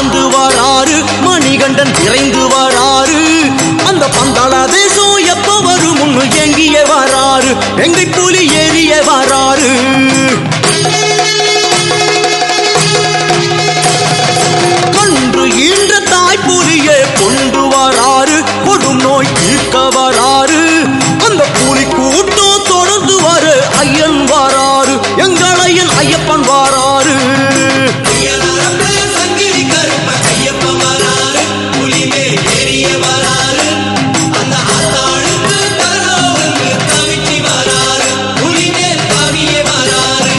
பறந்து வராரு மணிகண்டன் விரைந்து வராரு அந்த பந்தாள தேசம் எப்ப வரும் முன்னு எங்கிய வராரு எங்கை புலி ஏறிய வராரு கன்று ஈன்ற தாய் புலியே கொண்டு வராரு கொடும் நோய் தீர்க்க வராரு அந்த புலி கூட்டம் தொடர்ந்து வர ஐயன் வராரு எங்களையன் ஐயப்பன் வராரு சங்கிலி கருப்ப ஐயப்ப வராரு புலிமே ஏறிய வராரு அந்த ஆத்தாளுக்கு தரோவுக்கு தவிச்சி வராரு புலிமே தவிய வராரு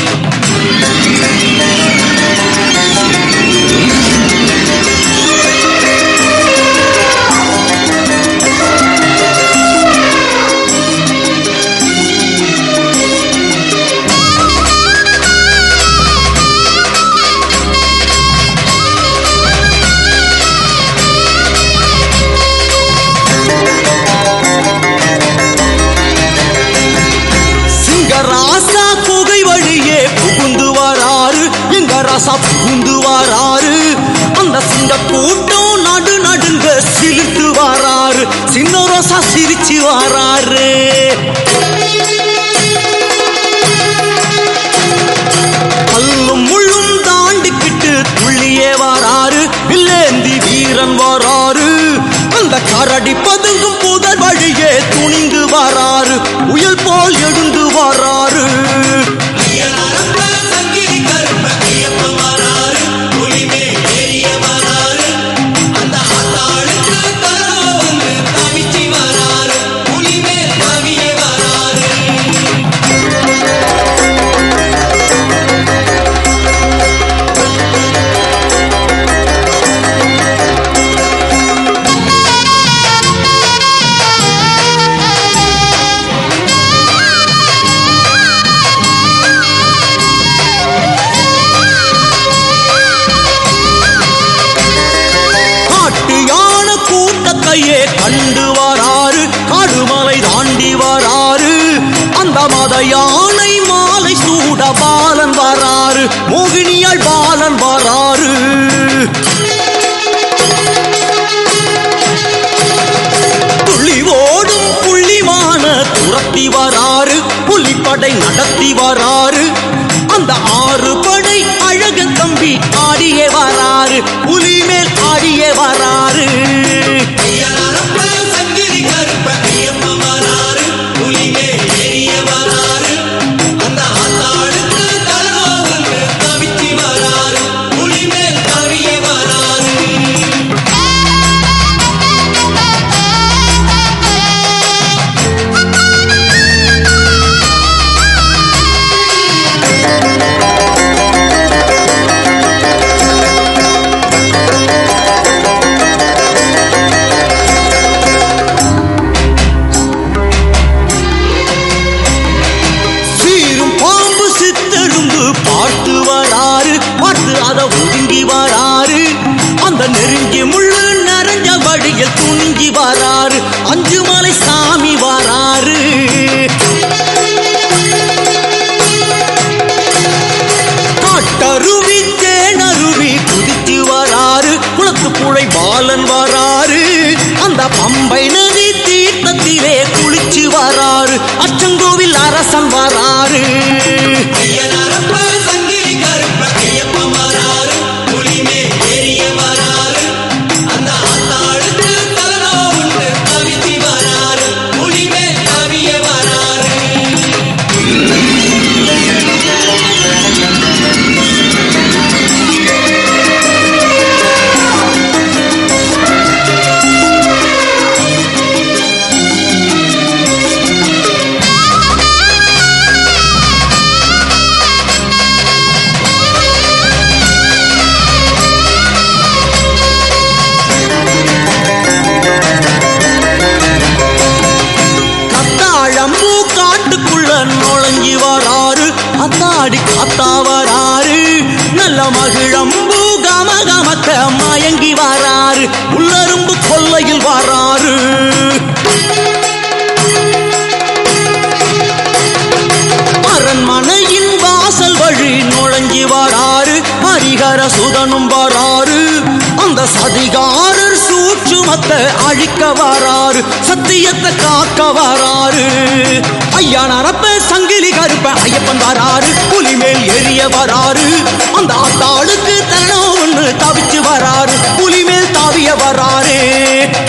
சிங்கராசா குகை வழியே புகுந்து வராரு எங்க ராசா புகுந்து வராரு அந்த சிங்க கூட்டம் நடு நடுங்க சிரித்து வராரு சின்ன ரோசா சிரிச்சு வராரு கல்லும் முள்ளும் தாண்டிக்கிட்டு துள்ளியே வராரு வில்லேந்தி வீரன் வராரு அந்த கரடி பதுங்கும் புதர் வழியே துணிந்து வராரு உயல் போல் எழுந்து வராரு ஐயனாரப்ப சங்கிலி கருப்ப ஐயப்ப வராரு புலிமே ஏறிய வராரு அந்த ஆத்தாளுக்கு தரோவுக்கு தவிச்சி வராரு புலிமே தவிய வராரு காட்டு யானை கூட்டத்தையே கண்டு வராரு காடுமலை தாண்டி வராரு அந்த மத யானை மாலை சூட பாலன் வராரு மோகினியாள் பாலன் வராரு துள்ளி ஓடும் புள்ளிமான துரத்தி வராரு புலிப்படை நடத்தி வராரு அந்த ஆறு படை அழகு தம்பி ஆடியே வராரு புலி மேல் ஆடியே வராரு ஐயனாரப்ப சங்கிலி கருப்ப ஐயப்ப வராரு புலிமே ஏறிய வராரு அந்த ஆத்தாளுக்கு தரோவுக்கு தவிச்சி வராரு புலிமே தவிய வராரு சீரும் பாம்பு சித்தெரும்பு பார்த்து வராரு பார்த்து அத ஒதுங்கி வராரு அந்த நெருங்கி முள்ளு நரஞ்ச வழியில் துணிஞ்சி வராரு அஞ்சு மலை சாமி வராரு காட்டருவி தேனருவி குதித்து வராரு குளத்து புழை பாலன் வராரு அந்த பம்பை நதி தீர்த்தத்திலே குளிச்சு வராரு அச்சங்கோவில் அரசன் வராரு ஐயனாரப்ப சங்கிலி கருப்ப ஐயப்ப வராரு புலிமே ஏறிய வராரு அந்த ஆத்தாளுக்கு தரோவுக்கு தவிச்சி வராரு புலிமே தவிய வராரு கத்தாழம்பூ காட்டுக்குள்ள நுழைஞ்சி வராரு அத்தாடி காத்தா வராரு நல்ல மகிழம்பூ கம கமக்க மயங்கி வராரு உள்ளரும்பு கொல்லையில் வராரு அரண்மனையின் வாசல் வழி நுழைஞ்சி வராரு ஹரிஹர சுதனும் வராரு சதிகாரர் சூட்சுமத்தை அழிக்க வராரு சத்தியத்தை காக்க வராரு ஐயா நரப்ப சங்கிலி கருப்ப ஐயப்பன் வராரு புலி மேல் எரிய வராரு அந்த ஆத்தாளுக்கு தரணம் ஒண்ணு தவிச்சு வராரு புலி மேல் தாவிய வராரு